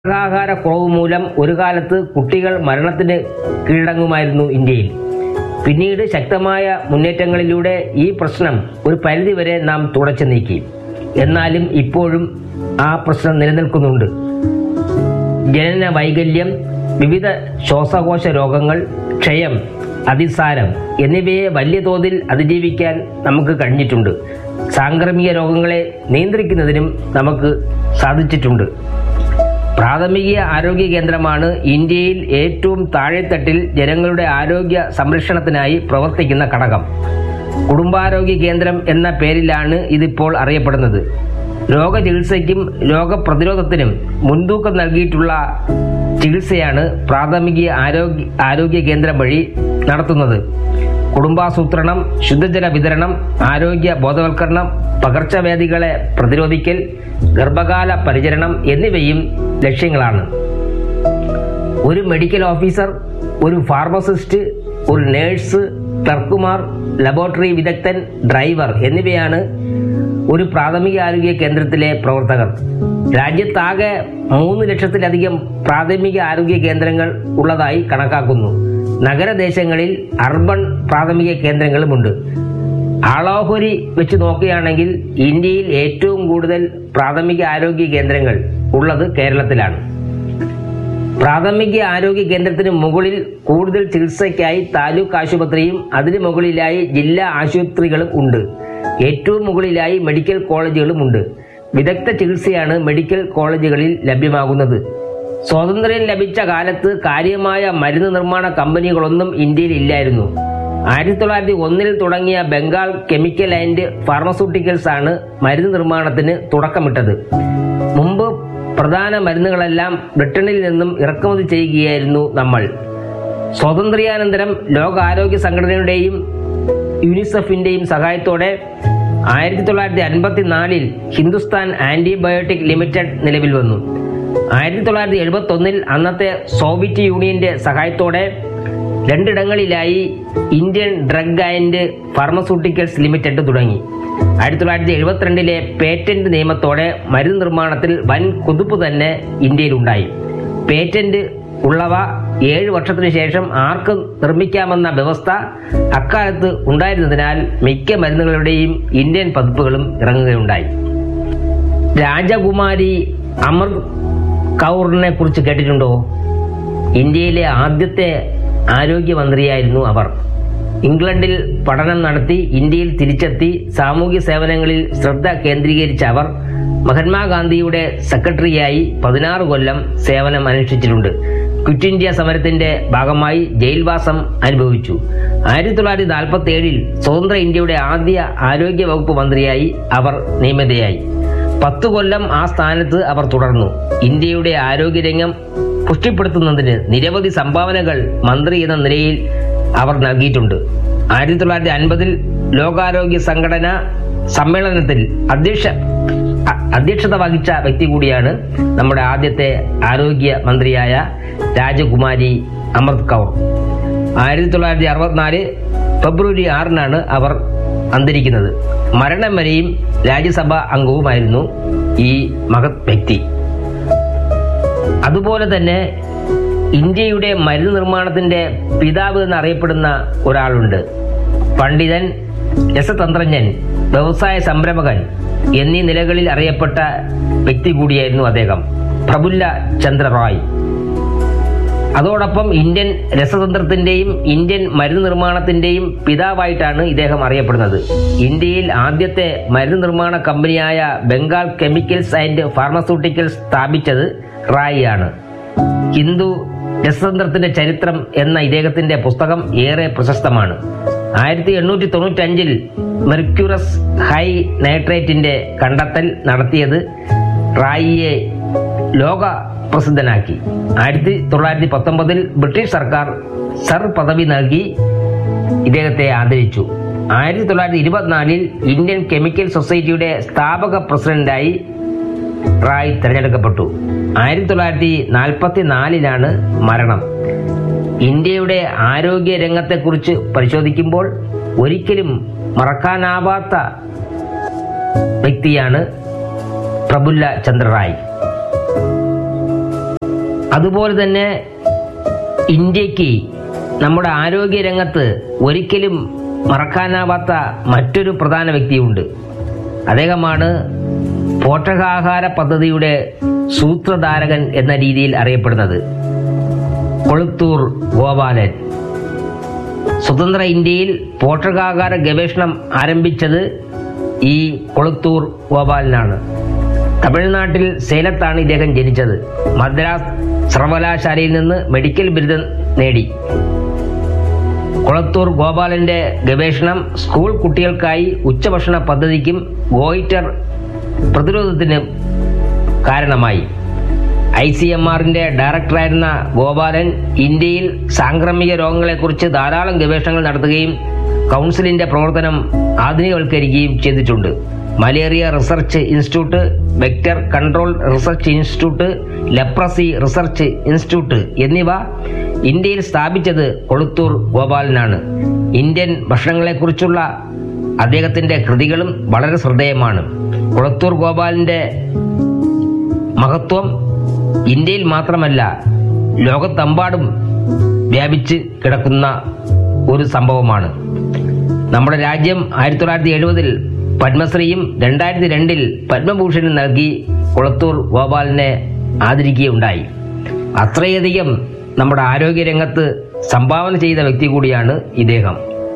പോഷകാഹാരക്കുറവ് മൂലം ഒരു കാലത്ത് കുട്ടികൾ മരണത്തിന് കീഴടങ്ങുമായിരുന്നു ഇന്ത്യയിൽ പിന്നീട് ശക്തമായ മുന്നേറ്റങ്ങളിലൂടെ ഈ പ്രശ്നം ഒരു പരിധിവരെ നാം തുടച്ചു നീക്കി എന്നാലും ഇപ്പോഴും ആ പ്രശ്നം നിലനിൽക്കുന്നുണ്ട് ജനന വൈകല്യം വിവിധ ശ്വാസകോശ രോഗങ്ങൾ ക്ഷയം അതിസാരം എന്നിവയെ വലിയ തോതിൽ അതിജീവിക്കാൻ നമുക്ക് കഴിഞ്ഞിട്ടുണ്ട് സാംക്രമിക രോഗങ്ങളെ നിയന്ത്രിക്കുന്നതിനും നമുക്ക് സാധിച്ചിട്ടുണ്ട് പ്രാഥമിക ആരോഗ്യ കേന്ദ്രമാണ് ഇന്ത്യയിൽ ഏറ്റവും താഴെത്തട്ടിൽ ജനങ്ങളുടെ ആരോഗ്യ സംരക്ഷണത്തിനായി പ്രവർത്തിക്കുന്ന ഘടകം കുടുംബാരോഗ്യ കേന്ദ്രം എന്ന പേരിലാണ് ഇതിപ്പോൾ അറിയപ്പെടുന്നത് രോഗചികിത്സയ്ക്കും രോഗപ്രതിരോധത്തിനും മുൻതൂക്കം നൽകിയിട്ടുള്ള ചികിത്സയാണ് പ്രാഥമിക ആരോഗ്യ ആരോഗ്യ കേന്ദ്രം വഴി നടത്തുന്നത് കുടുംബാസൂത്രണം ശുദ്ധജല വിതരണം ആരോഗ്യ ബോധവൽക്കരണം പകർച്ചവ്യാധികളെ പ്രതിരോധിക്കൽ ഗർഭകാല പരിചരണം എന്നിവയും ലക്ഷ്യങ്ങളാണ് ഒരു മെഡിക്കൽ ഓഫീസർ ഒരു ഫാർമസിസ്റ്റ് ഒരു നേഴ്സ് ക്ലർക്കുമാർ ലബോറട്ടറി വിദഗ്ധൻ ഡ്രൈവർ എന്നിവയാണ് ഒരു പ്രാഥമിക ആരോഗ്യ കേന്ദ്രത്തിലെ പ്രവർത്തകർ രാജ്യത്താകെ മൂന്ന് ലക്ഷത്തിലധികം പ്രാഥമിക ആരോഗ്യ കേന്ദ്രങ്ങൾ ഉള്ളതായി കണക്കാക്കുന്നു നഗരദേശങ്ങളിൽ അർബൺ പ്രാഥമിക കേന്ദ്രങ്ങളുമുണ്ട് ആളോഹരി വെച്ച് നോക്കുകയാണെങ്കിൽ ഇന്ത്യയിൽ ഏറ്റവും കൂടുതൽ പ്രാഥമിക ആരോഗ്യ കേന്ദ്രങ്ങൾ ഉള്ളത് കേരളത്തിലാണ് പ്രാഥമിക ആരോഗ്യ കേന്ദ്രത്തിന് മുകളിൽ കൂടുതൽ ചികിത്സയ്ക്കായി താലൂക്ക് ആശുപത്രിയും അതിനു മുകളിലായി ജില്ലാ ആശുപത്രികളും ഉണ്ട് ഏറ്റവും മുകളിലായി മെഡിക്കൽ കോളേജുകളും ഉണ്ട് വിദഗ്ധ ചികിത്സയാണ് മെഡിക്കൽ കോളേജുകളിൽ ലഭ്യമാകുന്നത് സ്വാതന്ത്ര്യം ലഭിച്ച കാലത്ത് കാര്യമായ മരുന്ന് നിർമ്മാണ കമ്പനികളൊന്നും ഇന്ത്യയിൽ ഇല്ലായിരുന്നു ആയിരത്തി തൊള്ളായിരത്തി ഒന്നിൽ തുടങ്ങിയ ബംഗാൾ കെമിക്കൽ ആൻഡ് ഫാർമസ്യൂട്ടിക്കൽസ് ആണ് മരുന്ന് നിർമ്മാണത്തിന് തുടക്കമിട്ടത് മുമ്പ് പ്രധാന മരുന്നുകളെല്ലാം ബ്രിട്ടനിൽ നിന്നും ഇറക്കുമതി ചെയ്യുകയായിരുന്നു നമ്മൾ സ്വാതന്ത്ര്യാനന്തരം ലോകാരോഗ്യ സംഘടനയുടെയും യുനിസെഫിന്റെയും സഹായത്തോടെ ആയിരത്തി തൊള്ളായിരത്തി അൻപത്തിനാലിൽ ഹിന്ദുസ്ഥാൻ ആന്റിബയോട്ടിക് ലിമിറ്റഡ് നിലവിൽ വന്നു ആയിരത്തി തൊള്ളായിരത്തി എഴുപത്തി ഒന്നിൽ അന്നത്തെ സോവിയറ്റ് യൂണിയന്റെ സഹായത്തോടെ രണ്ടിടങ്ങളിലായി Indian drug and pharmaceuticals limited തുടങ്ങി ആയിരത്തി തൊള്ളായിരത്തി എഴുപത്തിരണ്ടിലെ പേറ്റന്റ് നിയമത്തോടെ മരുന്ന് നിർമ്മാണത്തിൽ വൻ കുതിപ്പ് തന്നെ ഇന്ത്യയിലുണ്ടായി പേറ്റന്റ് ഉള്ളവ ഏഴ് വർഷത്തിനു ശേഷം ആർക്കും നിർമ്മിക്കാമെന്ന വ്യവസ്ഥ അക്കാലത്ത് ഉണ്ടായിരുന്നതിനാൽ മിക്ക മരുന്നുകളുടെയും ഇന്ത്യൻ പതിപ്പുകളും ഇറങ്ങുകയുണ്ടായി രാജകുമാരി അമർ കൗറിനെ കുറിച്ച് കേട്ടിട്ടുണ്ടോ ഇന്ത്യയിലെ ആദ്യത്തെ ആരോഗ്യമന്ത്രിയായിരുന്നു അവർ ഇംഗ്ലണ്ടിൽ പഠനം നടത്തി ഇന്ത്യയിൽ തിരിച്ചെത്തി സാമൂഹ്യ സേവനങ്ങളിൽ ശ്രദ്ധ കേന്ദ്രീകരിച്ച അവർ മഹാത്മാഗാന്ധിയുടെ സെക്രട്ടറിയായി പതിനാറ് കൊല്ലം സേവനം അനുഷ്ഠിച്ചിട്ടുണ്ട് ക്വിറ്റ് ഇന്ത്യ സമരത്തിന്റെ ഭാഗമായി ജയിൽവാസം അനുഭവിച്ചു ആയിരത്തി തൊള്ളായിരത്തി നാൽപ്പത്തി ഏഴിൽ സ്വതന്ത്ര ഇന്ത്യയുടെ ആദ്യ ആരോഗ്യ വകുപ്പ് മന്ത്രിയായി അവർ നിയമിതയായി പത്തു കൊല്ലം ആ സ്ഥാനത്ത് അവർ തുടർന്നു ഇന്ത്യയുടെ ആരോഗ്യരംഗം പുഷ്ടിപ്പെടുത്തുന്നതിന് നിരവധി സംഭാവനകൾ മന്ത്രി എന്ന നിലയിൽ അവർ നൽകിയിട്ടുണ്ട് ആയിരത്തി തൊള്ളായിരത്തി അൻപതിൽ ലോകാരോഗ്യ സംഘടന സമ്മേളനത്തിൽ അധ്യക്ഷ അ- അധ്യക്ഷത വഹിച്ച വ്യക്തി കൂടിയാണ് നമ്മുടെ ആദ്യത്തെ ആരോഗ്യ മന്ത്രിയായ രാജകുമാരി അമൃത് കൗർ ആയിരത്തി തൊള്ളായിരത്തി അറുപത്തിനാല് ഫെബ്രുവരി ആറിനാണ് അവർ അന്തരിക്കുന്നത് മരണം വരെയും രാജ്യസഭാ അംഗവുമായിരുന്നു ഈ മഹത് വ്യക്തി അതുപോലെ തന്നെ ഇന്ത്യയുടെ മരുന്ന് നിർമ്മാണത്തിന്റെ പിതാവ് എന്നറിയപ്പെടുന്ന ഒരാളുണ്ട് പണ്ഡിതൻ രസതന്ത്രജ്ഞൻ വ്യവസായ സംരംഭകൻ എന്നീ നിലകളിൽ അറിയപ്പെട്ട വ്യക്തി കൂടിയായിരുന്നു അദ്ദേഹം പ്രഫുല്ല ചന്ദ്ര റായ് അതോടൊപ്പം ഇന്ത്യൻ രസതന്ത്രത്തിന്റെയും ഇന്ത്യൻ മരുന്ന് നിർമ്മാണത്തിന്റെയും പിതാവായിട്ടാണ് ഇദ്ദേഹം അറിയപ്പെടുന്നത് ഇന്ത്യയിൽ ആദ്യത്തെ മരുന്ന് നിർമ്മാണ കമ്പനിയായ ബംഗാൾ കെമിക്കൽസ് ആൻഡ് ഫാർമസ്യൂട്ടിക്കൽസ് സ്ഥാപിച്ചത് റായി ആണ് ഹിന്ദു രസതന്ത്രത്തിന്റെ ചരിത്രം എന്ന ഇദ്ദേഹത്തിന്റെ പുസ്തകം ഏറെ പ്രശസ്തമാണ് ആയിരത്തി എണ്ണൂറ്റി തൊണ്ണൂറ്റി അഞ്ചിൽ മെർക്യൂറസ് ഹൈ നൈട്രേറ്റിന്റെ കണ്ടെത്തൽ നടത്തിയത് റായിയെ ലോക പ്രസിദ്ധനാക്കി ആയിരത്തി തൊള്ളായിരത്തി പത്തൊമ്പതിൽ ബ്രിട്ടീഷ് സർക്കാർ സർ പദവി നൽകി ഇദ്ദേഹത്തെ ആദരിച്ചു ആയിരത്തി തൊള്ളായിരത്തി ഇരുപത്തിനാലിൽ ഇന്ത്യൻ കെമിക്കൽ സൊസൈറ്റിയുടെ സ്ഥാപക പ്രസിഡന്റായി റായ് തിരഞ്ഞെടുക്കപ്പെട്ടു ആയിരത്തി തൊള്ളായിരത്തി നാൽപ്പത്തി നാലിലാണ് മരണം ഇന്ത്യയുടെ ആരോഗ്യ രംഗത്തെക്കുറിച്ച് പരിശോധിക്കുമ്പോൾ ഒരിക്കലും മറക്കാനാവാത്ത വ്യക്തിയാണ് പ്രഫുല്ല ചന്ദ്ര റായ് അതുപോലെ തന്നെ ഇന്ത്യക്ക് നമ്മുടെ ആരോഗ്യരംഗത്ത് ഒരിക്കലും മറക്കാനാവാത്ത മറ്റൊരു പ്രധാന വ്യക്തിയുണ്ട് അദ്ദേഹമാണ് പോഷകാഹാര പദ്ധതിയുടെ സൂത്രധാരകൻ എന്ന രീതിയിൽ അറിയപ്പെടുന്നത് കൊളുത്തൂർ ഗോപാലൻ സ്വതന്ത്ര ഇന്ത്യയിൽ പോഷകാഹാര ഗവേഷണം ആരംഭിച്ചത് ഈ കൊളുത്തൂർ ഗോപാലനാണ് തമിഴ്നാട്ടിൽ സേലത്താണ് ഇദ്ദേഹം ജനിച്ചത് മദ്രാസ് സർവകലാശാലയിൽ നിന്ന് മെഡിക്കൽ ബിരുദം നേടി കൊളത്തൂർ ഗോപാലന്റെ ഗവേഷണം സ്കൂൾ കുട്ടികൾക്കായി ഉച്ചഭക്ഷണ പദ്ധതിക്കും ഗോയിറ്റർ പ്രതിരോധത്തിന് കാരണമായി ഐ സി എം ആറിന്റെ ഡയറക്ടറായിരുന്ന ഗോപാലൻ ഇന്ത്യയിൽ സാംക്രമിക രോഗങ്ങളെക്കുറിച്ച് ധാരാളം ഗവേഷണങ്ങൾ നടത്തുകയും കൗൺസിലിന്റെ പ്രവർത്തനം ആധുനികവൽക്കരിക്കുകയും ചെയ്തിട്ടുണ്ട് malaria research institute vector control research institute leprosy research institute എന്നിവ ഇന്ത്യയിൽ സ്ഥാപിച്ചത് കൊളുത്തൂർ ഗോപാലനാണ് ഇന്ത്യൻ ഭക്ഷണങ്ങളെക്കുറിച്ചുള്ള അദ്ദേഹത്തിന്റെ കൃതികളും വളരെ ശ്രദ്ധേയമാണ് കൊളത്തൂർ ഗോപാലിന്റെ മഹത്വം ഇന്ത്യയിൽ മാത്രമല്ല ലോകത്തെമ്പാടും വ്യാപിച്ച് കിടക്കുന്ന ഒരു സംഭവമാണ് നമ്മുടെ രാജ്യം ആയിരത്തി തൊള്ളായിരത്തി എഴുപതിൽ പത്മശ്രീയും രണ്ടായിരത്തി രണ്ടിൽ പത്മഭൂഷണും നൽകി കുളത്തൂർ ഗോപാലിനെ ആദരിക്കുകയുണ്ടായി അത്രയധികം നമ്മുടെ ആരോഗ്യരംഗത്ത് സംഭാവന ചെയ്ത വ്യക്തി കൂടിയാണ് ഇദ്ദേഹം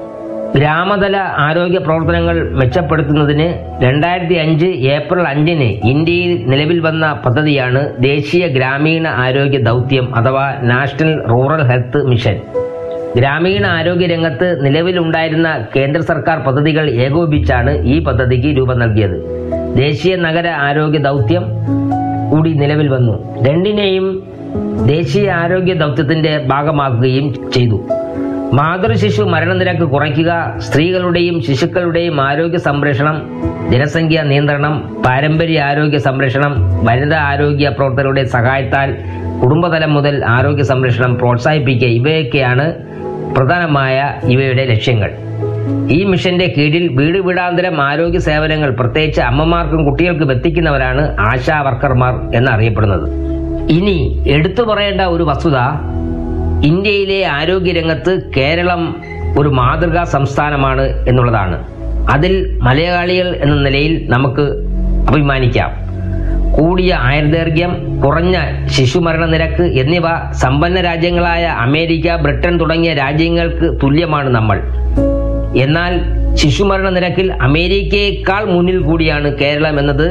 ഗ്രാമതല ആരോഗ്യ പ്രവർത്തനങ്ങൾ മെച്ചപ്പെടുത്തുന്നതിന് രണ്ടായിരത്തി അഞ്ച് ഏപ്രിൽ അഞ്ചിന് ഇന്ത്യയിൽ നിലവിൽ വന്ന പദ്ധതിയാണ് ദേശീയ ഗ്രാമീണ ആരോഗ്യ ദൗത്യം അഥവാ നാഷണൽ റൂറൽ ഹെൽത്ത് മിഷൻ ഗ്രാമീണ ആരോഗ്യ രംഗത്ത് നിലവിലുണ്ടായിരുന്ന കേന്ദ്ര സർക്കാർ പദ്ധതികൾ ഏകോപിച്ചാണ് ഈ പദ്ധതിക്ക് രൂപം നൽകിയത് ദേശീയ നഗര ആരോഗ്യ ദൗത്യം കൂടി നിലവിൽ വന്നു രണ്ടിനെയും ദേശീയ ആരോഗ്യ ദൗത്യത്തിന്റെ ഭാഗമാക്കുകയും ചെയ്തു മാതൃശിശു മരണനിരക്ക് കുറയ്ക്കുക സ്ത്രീകളുടെയും ശിശുക്കളുടെയും ആരോഗ്യ സംരക്ഷണം ജനസംഖ്യാ നിയന്ത്രണം പാരമ്പര്യ ആരോഗ്യ സംരക്ഷണം വനിതാ ആരോഗ്യ പ്രവർത്തകരുടെ സഹായത്താൽ കുടുംബതലം മുതൽ ആരോഗ്യ സംരക്ഷണം പ്രോത്സാഹിപ്പിക്കുക ഇവയൊക്കെയാണ് പ്രധാനമായ ഇവയുടെ ലക്ഷ്യങ്ങൾ ഈ മിഷന്റെ കീഴിൽ വീട് വീടാന്തരം ആരോഗ്യ സേവനങ്ങൾ പ്രത്യേകിച്ച് അമ്മമാർക്കും കുട്ടികൾക്കും എത്തിക്കുന്നവരാണ് ആശാ വർക്കർമാർ എന്നറിയപ്പെടുന്നത് ഇനി എടുത്തു പറയേണ്ട ഒരു വസ്തുത ഇന്ത്യയിലെ ആരോഗ്യരംഗത്ത് കേരളം ഒരു മാതൃകാ സംസ്ഥാനമാണ് എന്നുള്ളതാണ് അതിൽ മലയാളികൾ എന്ന നിലയിൽ നമുക്ക് അഭിമാനിക്കാം കൂടിയ ആയുർദൈർഘ്യം കുറഞ്ഞ ശിശുമരണ നിരക്ക് എന്നിവ സമ്പന്ന രാജ്യങ്ങളായ അമേരിക്ക ബ്രിട്ടൻ തുടങ്ങിയ രാജ്യങ്ങൾക്ക് തുല്യമാണ് നമ്മൾ എന്നാൽ ശിശുമരണ നിരക്കിൽ അമേരിക്കയേക്കാൾ മുന്നിൽ കൂടിയാണ് കേരളം എന്നത്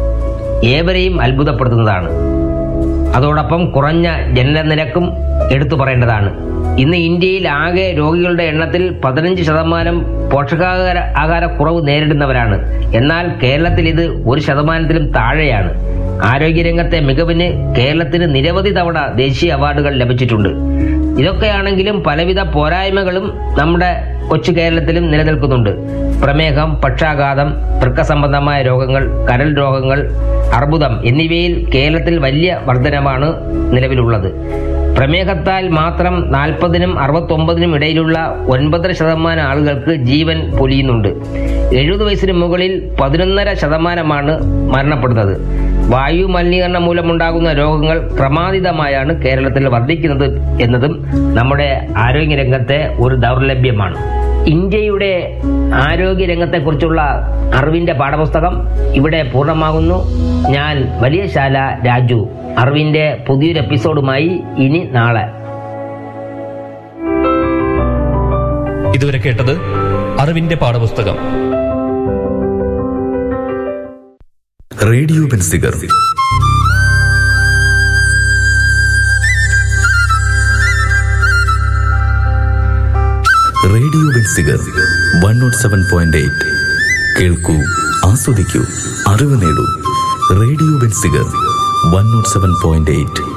ഏവരെയും അത്ഭുതപ്പെടുത്തുന്നതാണ് അതോടൊപ്പം കുറഞ്ഞ ജനനനിരക്കും എടുത്തു പറയേണ്ടതാണ് ഇന്ന് ഇന്ത്യയിൽ ആകെ രോഗികളുടെ എണ്ണത്തിൽ പതിനഞ്ച് ശതമാനം പോഷകാഹാര ആഹാരക്കുറവ് നേരിടുന്നവരാണ് എന്നാൽ കേരളത്തിൽ ഇത് ഒരു ശതമാനത്തിലും താഴെയാണ് ആരോഗ്യരംഗത്തെ മികവിന് കേരളത്തിന് നിരവധി തവണ ദേശീയ അവാർഡുകൾ ലഭിച്ചിട്ടുണ്ട് ഇതൊക്കെയാണെങ്കിലും പലവിധ പോരായ്മകളും നമ്മുടെ കൊച്ചു കേരളത്തിലും നിലനിൽക്കുന്നുണ്ട് പ്രമേഹം പക്ഷാഘാതം വൃക്ക സംബന്ധമായ രോഗങ്ങൾ കരൾ രോഗങ്ങൾ അർബുദം എന്നിവയിൽ കേരളത്തിൽ വലിയ വർധനമാണ് നിലവിലുള്ളത് പ്രമേഹത്താൽ മാത്രം നാൽപ്പതിനും അറുപത്തൊമ്പതിനും ഇടയിലുള്ള ഒൻപതര ശതമാനം ആളുകൾക്ക് ജീവൻ പൊലിയുന്നുണ്ട് എഴുപത് വയസ്സിന് മുകളിൽ പതിനൊന്നര ശതമാനമാണ് മരണപ്പെടുന്നത് വായു മലിനീകരണം മൂലമുണ്ടാകുന്ന രോഗങ്ങൾ ക്രമാതീതമായാണ് കേരളത്തിൽ വർദ്ധിക്കുന്നത് എന്നതും നമ്മുടെ ആരോഗ്യരംഗത്തെ ഒരു ദൗർലഭ്യമാണ് ഇന്ത്യയുടെ ആരോഗ്യരംഗത്തെക്കുറിച്ചുള്ള അറിവിന്റെ പാഠപുസ്തകം ഇവിടെ പൂർണ്ണമാകുന്നു ഞാൻ വലിയ ശാല രാജു അറിവിന്റെ പുതിയൊരു എപ്പിസോഡുമായി ഇനി നാളെ ഇതുവരെ കേട്ടത് അറിവിന്റെ പാഠപുസ്തകം radio Benziger radio Benziger one nought seven point eight കേൾക്കൂ ആസ്വദിക്കൂ അറിവ് നേടൂ radio Benziger one nought seven point eight